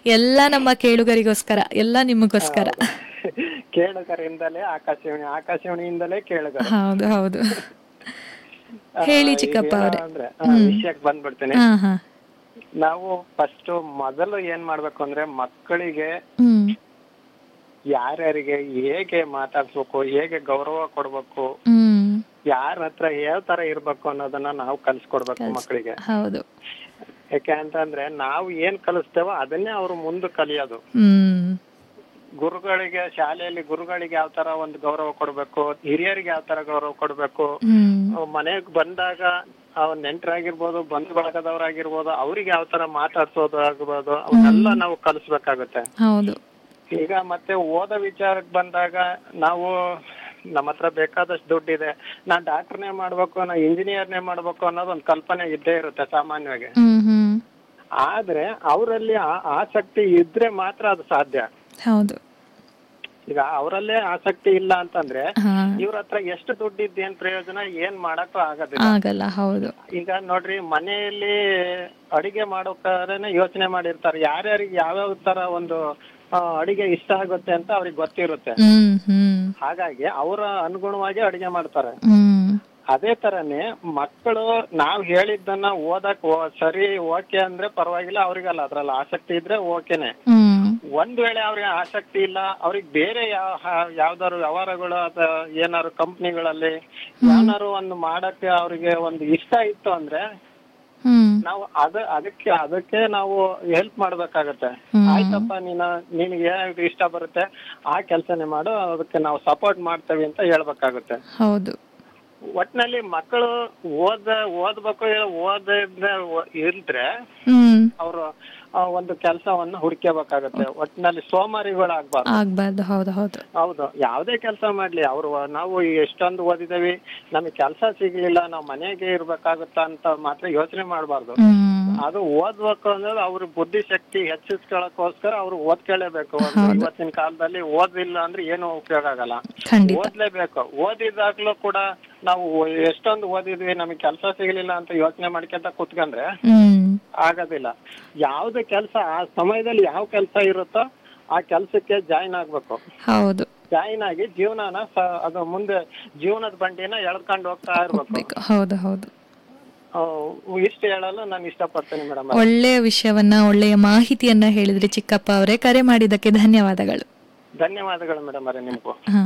ಎಲ್ಲ ನಮ್ಮ ಕೇಳುಗರಿಗೋಸ್ಕರ ಎಲ್ಲ ನಿಮಗೋಸ್ಕರ ಕೇಳುಗರಿಂದಲೇ ಆಕಾಶವಾಣಿ ಆಕಾಶವಾಣಿಯಿಂದಲೇ ಕೇಳುಗರು ಹೌದು ಹೌದು ಹೇಳಿ ಆ, ಚಿಕ್ಕಪ್ಪ ಈಗ ಅವ್ರೆ. ಅಂದ್ರೆ ವಿಷಯಕ್ಕೆ ಬಂದ್ಬಿಡ್ತೀನಿ ಹಾ ಹಾ ನಾವು ಫಸ್ಟ್ ಮೊದಲು ಏನ್ ಮಾಡ್ಬೇಕು ಅಂದ್ರೆ ಮಕ್ಕಳಿಗೆ ಹ್ಮ್ ಯಾರ್ಯಾರಿಗೆ ಹೇಗೆ ಮಾತಾಡ್ಸ್ಬೇಕು ಹೇಗೆ ಗೌರವ ಕೊಡ್ಬೇಕು ಹ್ಮ್ ಯಾರ ಹತ್ರ ಯಾವ ತರ ಇರ್ಬೇಕು ಅನ್ನೋದನ್ನ ನಾವು ಕಲ್ಸ್ಕೊಡ್ಬೇಕು ಮಕ್ಕಳಿಗೆ ಹೌದು ಯಾಕೆ ಅಂತಂದ್ರೆ ನಾವು ಏನ್ ಕಲಿಸ್ತೇವೋ ಅದನ್ನೇ ಅವ್ರು ಮುಂದೆ ಕಲಿಯೋದು ಹ್ಮ್ ಗುರುಗಳಿಗೆ ಶಾಲೆಯಲ್ಲಿ ಗುರುಗಳಿಗೆ ಯಾವ ತರ ಒಂದು ಗೌರವ ಕೊಡ್ಬೇಕು ಹಿರಿಯರಿಗೆ ಯಾವ ತರ ಗೌರವ ಕೊಡ್ಬೇಕು ಹ್ಮ್ ಮನೆಗ್ ಬಂದಾಗ ಅವ್ರ ನೆಂಟರಾಗಿರ್ಬೋದು ಬಂಧು ಬಳಗದವರಾಗಿರ್ಬೋದು ಅವ್ರಿಗೆ ಯಾವ ತರ ಮಾತಾಡ್ಸೋದು ಆಗ್ಬೋದು ಅವನ್ನೆಲ್ಲ ನಾವು ಕಲಿಸ್ಬೇಕಾಗುತ್ತೆ ಹೌದು ಈಗ ಮತ್ತೆ ಓದೋ ವಿಚಾರಕ್ಕೆ ಬಂದಾಗ ನಾವು ನಮ್ಮ ಹತ್ರ ಬೇಕಾದಷ್ಟು ದುಡ್ಡಿದೆ ನಾನ್ ಡಾಕ್ಟರ್ನೇ ಮಾಡ್ಬೇಕು ನಾ ಇಂಜಿನಿಯರ್ನೇ ಮಾಡ್ಬೇಕು ಅನ್ನೋದು ಒಂದು ಕಲ್ಪನೆ ಇದ್ದೇ ಇರುತ್ತೆ ಸಾಮಾನ್ಯವಾಗಿ ಹ್ಮ್ ಹ್ಮ್ ಆದ್ರೆ ಅವರಲ್ಲಿ ಆಸಕ್ತಿ ಇದ್ರೆ ಮಾತ್ರ ಅದು ಸಾಧ್ಯ ಹೌದು ಈಗ ಅವರಲ್ಲೇ ಆಸಕ್ತಿ ಇಲ್ಲ ಅಂತಂದ್ರೆ ಹಾ ಇವ್ರ ಹತ್ರ ಎಷ್ಟು ದುಡ್ಡಿದ್ದು ಏನ್ ಪ್ರಯೋಜನ ಏನ್ ಮಾಡಕ್ಕೂ ಆಗೋದಿಲ್ಲ ಆಗಲ್ಲ ಹೌದು ಈಗ ನೋಡ್ರಿ ಮನೆಯಲ್ಲಿ ಅಡಿಗೆ ಮಾಡೋಕಾರನೆ ಯೋಚನೆ ಮಾಡಿರ್ತಾರೆ ಯಾರ್ಯಾರಿಗೆ ಯಾವ್ಯಾವ ತರ ಒಂದು ಆ, ಅಡಿಗೆ ಇಷ್ಟ ಆಗುತ್ತೆ ಅಂತ ಅವ್ರಿಗೆ ಗೊತ್ತಿರುತ್ತೆ ಹ್ಮ್ ಹ್ಮ್ ಹಾಗಾಗಿ ಅವರ ಅನುಗುಣವಾಗಿ ಅಡಿಗೆ ಮಾಡ್ತಾರೆ ಹ್ಮ್ ಅದೇ ತರನೇ ಮಕ್ಕಳು ನಾವ್ ಹೇಳಿದ್ದನ್ನ ಓದಕ್ ಓ- ಸರಿ ಓಕೆ ಅಂದ್ರೆ ಪರವಾಗಿಲ್ಲ ಅವ್ರಿಗಲ್ಲ ಅದ್ರಲ್ಲಿ ಆಸಕ್ತಿ ಇದ್ರೆ ಓಕೆನೆ ಹ್ಮ್ ಒಂದ್ ವೇಳೆ ಅವ್ರಿಗೆ ಆಸಕ್ತಿ ಇಲ್ಲ ಅವ್ರಿಗೆ ಬೇರೆ ಯಾವ ಯಾವ್ದಾದ್ರು ವ್ಯವಹಾರಗಳು ಅಥವಾ ಏನಾದ್ರು ಕಂಪ್ನಿಗಳಲ್ಲಿ ಏನಾದ್ರು ಒಂದು ಮಾಡಕ್ಕೆ ಅವ್ರಿಗೆ ಒಂದು ಇಷ್ಟ ಇತ್ತು ಅಂದ್ರೆ ಹ್ಮ್ ನಾವು ಅದ ಅದಕ್ಕೆ ಅದಕ್ಕೆ ನಾವು ಹೆಲ್ಪ್ ಮಾಡ್ಬೇಕಾಗತ್ತೆ ಹ್ಮ್. ಆಯ್ತಪ್ಪ ನೀನು ನಿನಗೆ ಯಾವ್ದು ಇಷ್ಟ ಬರುತ್ತೆ ಆ ಕೆಲ್ಸನೇ ಮಾಡು ಅದಕ್ಕೆ ನಾವು ಸಪೋರ್ಟ್ ಮಾಡ್ತೇವೆ ಅಂತ ಹೇಳ್ಬೇಕಾಗುತ್ತೆ ಹೌದು ಒಟ್ನಲ್ಲಿ ಮಕ್ಕಳು ಓದ ಓದ್ಬೇಕು ಇಲ್ಲ ಓದದ ಇಲ್ದ್ರೆ ಹ್ಮ್ ಅವರು ಒಂದು ಕೆಲಸವನ್ನ ಹುಡ್ಕೋಬೇಕಾಗತ್ತೆ ಒಟ್ನಲ್ಲಿ ಸೋಮಾರಿಗಳಾಗ್ಬಾರ್ದು ಆಗ್ಬಾರ್ದು ಹೌದು ಹೌದು ಹೌದು ಯಾವ್ದೇ ಕೆಲಸ ಮಾಡ್ಲಿ ಅವ್ರು ನಾವು ಎಷ್ಟೊಂದು ಓದಿದೇವಿ ನಮಗೆ ಕೆಲಸ ಸಿಗ್ಲಿಲ್ಲ ನಾವು ಮನೆಗೆ ಇರ್ಬೇಕಾಗುತ್ತಾ ಅಂತ ಮಾತ್ರ ಯೋಚನೆ ಮಾಡಬಾರ್ದು ಹ್ಮ್ ಅದು ಓದ್ಬೇಕು ಅಂದ್ರೆ ಅವ್ರ ಬುದ್ಧಿ ಶಕ್ತಿ ಹೆಚ್ಚಿಸ್ಕೊಳಕ್ಕೋಸ್ಕರ ಅವ್ರು ಓದ್ಕೊಳ್ಳೇಬೇಕು ಒಂದು ಇವತ್ತಿನ ಕಾಲದಲ್ಲಿ ಓದಿಲ್ಲ ಅಂದ್ರೆ ಏನು ಉಪಯೋಗ ಆಗಲ್ಲ ಖಂಡಿತ ಓದ್ಲೇಬೇಕು ಓದಿದಾಗ್ಲೂ ಕೂಡ ನಾವು ಎಷ್ಟೊಂದು ಓದಿದ್ವಿ ನಮಗೆ ಕೆಲಸ ಸಿಗ್ಲಿಲ್ಲ ಅಂತ ಯೋಚನೆ ಮಾಡ್ಕೊಂತ ಕುತ್ಕೊಂಡ್ರೆ ಹ್ಮ್ ಆಗೋದಿಲ್ಲ ಯಾವ್ದು ಕೆಲಸ ಆ ಸಮಯದಲ್ಲಿ ಯಾವ ಕೆಲಸ ಇರುತ್ತೋ ಆ ಕೆಲಸಕ್ಕೆ ಜಾಯಿನ್ ಆಗ್ಬೇಕು ಹೌದು ಜಾಯಿನ್ ಆಗಿ ಜೀವನನ ಸ- ಅದು ಮುಂದೆ ಜೀವನದ ಬಂಡಿನ ಎಳ್ಕೊಂಡು ಹೋಗ್ತಾ ಇರ್ಬೇಕು ಬೇಕು ಹೌದು ಹೌದು ಆ, ಇಷ್ಟು ಹೇಳಲು ನಾನು ಇಷ್ಟಪಡ್ತೇನೆ ಮೇಡಮ್ ಒಳ್ಳೆಯ ವಿಷಯವನ್ನ ಒಳ್ಳೆಯ ಮಾಹಿತಿಯನ್ನ ಹೇಳಿದ್ರಿ ಚಿಕ್ಕಪ್ಪ ಅವರೇ ಕರೆ ಮಾಡಿದ್ದಕ್ಕೆ ಧನ್ಯವಾದಗಳು ಧನ್ಯವಾದಗಳು ಮೇಡಮ್ ಅವರೇ ನಿಮ್ಗೂ ಹಾ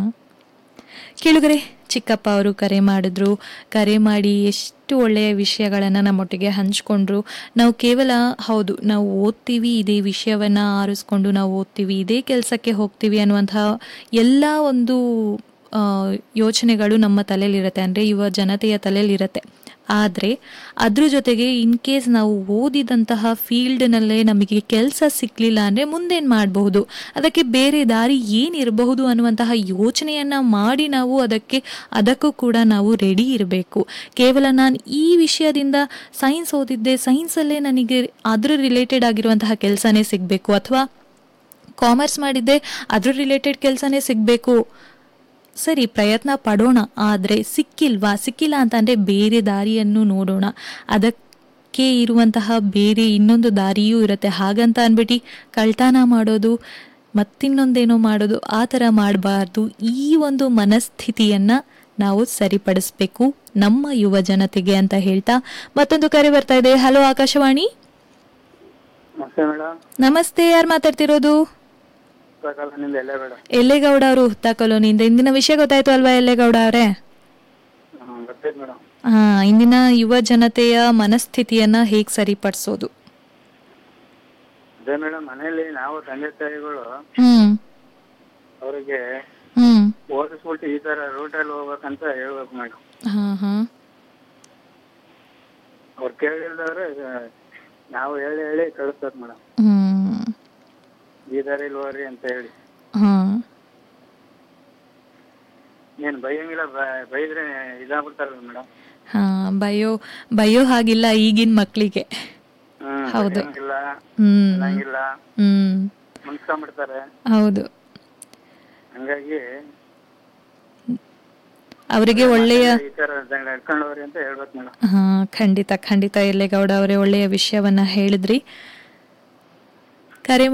ಕೇಳುಗರೆ ಚಿಕ್ಕಪ್ಪ ಅವರು ಕರೆ ಮಾಡಿದ್ರು ಕರೆ ಮಾಡಿ ಎಷ್ಟು ಒಳ್ಳೆಯ ವಿಷಯಗಳನ್ನು ನಮ್ಮೊಟ್ಟಿಗೆ ಹಂಚ್ಕೊಂಡ್ರು ನಾವು ಕೇವಲ ಹೌದು ನಾವು ಓದ್ತೀವಿ ಇದೇ ವಿಷಯವನ್ನು ಆರಿಸ್ಕೊಂಡು ನಾವು ಓದ್ತೀವಿ ಇದೇ ಕೆಲಸಕ್ಕೆ ಹೋಗ್ತೀವಿ ಅನ್ನುವಂತಹ ಎಲ್ಲ ಒಂದು ಆ, ಯೋಚನೆಗಳು ನಮ್ಮ ತಲೆಯಲ್ಲಿರುತ್ತೆ ಅಂದರೆ ಯುವ ಜನತೆಯ ತಲೆಯಲ್ಲಿರುತ್ತೆ ಆದರೆ ಅದ್ರ ಜೊತೆಗೆ ಇನ್ ಕೇಸ್ ನಾವು ಓದಿದಂತಹ ಫೀಲ್ಡ್ನಲ್ಲೇ ನಮಗೆ ಕೆಲಸ ಸಿಕ್ಕಲಿಲ್ಲ ಅಂದರೆ ಮುಂದೇನು ಮಾಡಬಹುದು ಅದಕ್ಕೆ ಬೇರೆ ದಾರಿ ಏನಿರಬಹುದು ಅನ್ನುವಂತಹ ಯೋಚನೆಯನ್ನು ಮಾಡಿ ನಾವು ಅದಕ್ಕೆ ಅದಕ್ಕೂ ಕೂಡ ನಾವು ರೆಡಿ ಇರಬೇಕು ಕೇವಲ ನಾನು ಈ ವಿಷಯದಿಂದ ಸೈನ್ಸ್ ಓದಿದ್ದೆ ಸೈನ್ಸಲ್ಲೇ ನನಗೆ ಅದ್ರ ರಿಲೇಟೆಡ್ ಆಗಿರುವಂತಹ ಕೆಲಸನೇ ಸಿಗಬೇಕು ಅಥವಾ ಕಾಮರ್ಸ್ ಮಾಡಿದ್ದೆ ಅದ್ರ ರಿಲೇಟೆಡ್ ಕೆಲಸನೇ ಸಿಗಬೇಕು ಸರಿ ಪ್ರಯತ್ನ ಪಡೋಣ ಆದರೆ ಸಿಕ್ಕಿಲ್ವಾ ಸಿಕ್ಕಿಲ್ಲ ಅಂತಂದರೆ ಬೇರೆ ದಾರಿಯನ್ನು ನೋಡೋಣ ಅದಕ್ಕೆ ಇರುವಂತಹ ಬೇರೆ ಇನ್ನೊಂದು ದಾರಿಯೂ ಇರುತ್ತೆ ಹಾಗಂತ ಅಂದ್ಬಿಟ್ಟು ಕಳ್ತನ ಮಾಡೋದು ಮತ್ತಿನ್ನೊಂದೇನೋ ಮಾಡೋದು ಆ ಥರ ಮಾಡಬಾರ್ದು ಈ ಒಂದು ಮನಸ್ಥಿತಿಯನ್ನು ನಾವು ಸರಿಪಡಿಸ್ಬೇಕು ನಮ್ಮ ಯುವ ಜನತೆಗೆ ಅಂತ ಹೇಳ್ತಾ ಮತ್ತೊಂದು ಕರೆ ಬರ್ತಾ ಇದೆ ಹಲೋ ಆಕಾಶವಾಣಿ ನಮಸ್ತೆ ಮೇಡಮ್ ನಮಸ್ತೆ ಯಾರು ಮಾತಾಡ್ತಿರೋದು ನಿಮ್ದು ಎಲ್ಲ ಮೇಡಮ್ ಎಲ್ಲೇಗೌಡ ಅವರು ಹುತ್ತ ಕಾಲೋನಿಯಿಂದ ಇಂದಿನ ವಿಷಯ ಗೊತ್ತಾಯ್ತು ಅಲ್ವಾ ಎಲ್ಲೇಗೌಡ ಅವರೇ ಗೊತ್ತೈತೆ ಮೇಡಮ್ ಹಾ ಇಂದಿನ ಯುವ ಜನತೆಯ ಮನಸ್ಥಿತಿಯನ್ನ ಹೇಗ್ ಸರಿಪಡಿಸೋದು ಅದೇ ಮೇಡಮ್ ಮನೆಯಲ್ಲಿ ನಾವು ತಂದೆ ತಾಯಿಗಳು ಹ್ಮ್ ಅವರಿಗೆ ಹ್ಮ್ ಓದಿಸ್ಬಿಟ್ಟು ಈ ತರ ರೂಟಲ್ಲಿ ಹೋಗ್ಬೇಕಂತ ಹೇಳ್ಬೇಕು ಮೇಡಮ್ ಹಾ ಹಾ ಅವ್ರು ಕೇಳಿಲ್ದವ್ರೆ ನಾವು ಹೇಳಿ ಹೇಳಿ ಕಳಿಸ್ಬೇಕು ಮೇಡಮ್ ಹ್ಮ್ ಈ ದಾರಿಲಿ ಹೋಗ್ರಿ ಅಂತ ಹೇಳಿ ಹಾ ಏನ್ ಬೈಯಂಗಿಲ್ಲ ಬ- ಬೈದ್ರೆ ಇದಾಗ್ಬಿಡ್ತಾರಲ್ಲ ಮೇಡಮ್ ಹಾ ಬಯೋ ಬಯೋ ಹಾಗಿಲ್ಲ ಈಗಿನ ಮಕ್ಕಳಿಗೆ ಹ್ಮ್ ಹೌದು. ಬೈಯಂಗಿಲ್ಲ ಹ್ಮ್ ಅನ್ನಂಗಿಲ್ಲ ಹ್ಮ್ ಮುನ್ಸ್ಕೊಂಡ್ಬಿಡ್ತಾರೆ ಹೌದು ಹಂಗಾಗಿ ಅವರಿಗೆ ಒಳ್ಳೆಯ ಈ ತರ ನಡ್ಕೊಂಡು ಹೋಗ್ರಿ ಅಂತ ಹೇಳ್ಬೇಕು ಮೇಡಮ್ ಹಾ ಖಂಡಿತ ಖಂಡಿತ ಎಲ್ಲೇಗೌಡ ಅವರೇ ಒಳ್ಳೆಯ ವಿಷಯವನ್ನ ಹೇಳಿದ್ರಿ ಕರೆ